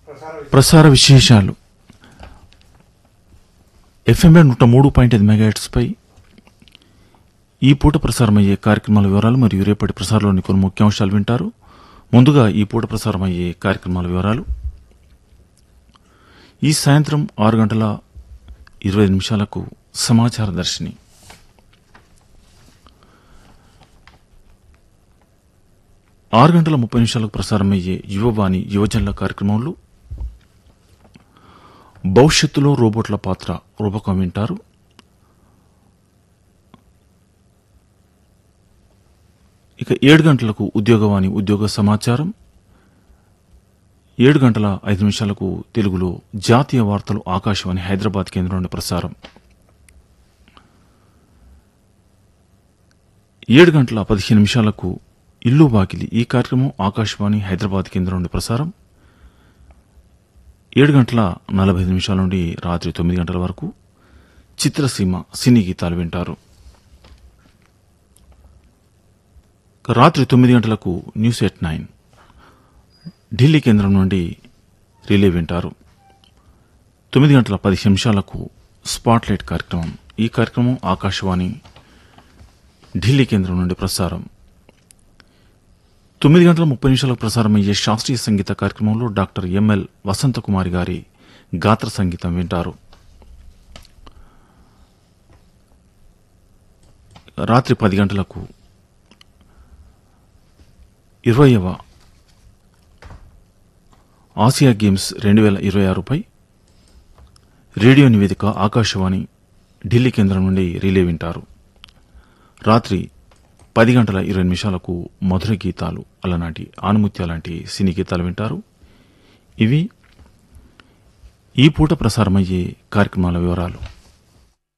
ప్రసార విశేషాలు ఎఫ్ఎంఏ నూట మూడు పాయింట్ ఐదు మెగాహెట్స్పై ఈ పూట ప్రసారమయ్యే కార్యక్రమాల వివరాలు మరియు రేపటి ప్రసారంలోని కొన్ని ముఖ్యాంశాలు వింటారు ముందుగా ఈ పూట ప్రసారమయ్యే కార్యక్రమాల వివరాలు ఈ సాయంత్రం ఆరు గంటల ఇరవై నిమిషాలకు సమాచార దర్శిని ఆరు గంటల ముప్పై నిమిషాలకు ప్రసారమయ్యే యువవాణి యువజనుల కార్యక్రమంలో భవిష్యత్తులో రోబోట్ల పాత్ర రూపకం వింటారు ఇక ఏడు గంటలకు ఉద్యోగవాణి ఉద్యోగ సమాచారం ఏడు గంటల ఐదు నిమిషాలకు తెలుగులో జాతీయ వార్తలు ఆకాశవాణి హైదరాబాద్ కేంద్రం నుండి ప్రసారం ఏడు గంటల పదిహేను నిమిషాలకు ఇల్లు వాకిలి ఈ కార్యక్రమం ఆకాశవాణి హైదరాబాద్ కేంద్రం నుండి ప్రసారం ఏడు గంటల నలభై ఐదు నిమిషాల నుండి రాత్రి తొమ్మిది గంటల వరకు చిత్రసీమ సినీ గీతాలు వింటారు ఇక రాత్రి తొమ్మిది గంటలకు న్యూస్ ఎట్ నైన్ ఢిల్లీ కేంద్రం నుండి రిలే వింటారు తొమ్మిది గంటల పదిహేను నిమిషాలకు స్పాట్లైట్ కార్యక్రమం ఈ కార్యక్రమం ఆకాశవాణి ఢిల్లీ కేంద్రం నుండి ప్రసారం తొమ్మిది గంటల ముప్పై నిమిషాలకు ప్రసారమయ్యే శాస్త్రీయ సంగీత కార్యక్రమంలో డాక్టర్ ఎంఎల్ వసంతకుమారి గారి గాత్ర సంగీతం వింటారు రాత్రి పది గంటలకు ఇరవయవ ఆసియా గేమ్స్ రెండు వేల ఇరవై ఆరుపై రేడియో నివేదిక ఆకాశవాణి ఢిల్లీ కేంద్రం నుండి రిలే వింటారు రాత్రి పది గంటల ఇరవై నిమిషాలకు మధుర గీతాలు అలనాటి ఆనుముత్య లాంటి సినీ గీతాలు వింటారు ఇవి ఈ పూట ప్రసారమయ్యే కార్యక్రమాల వివరాలు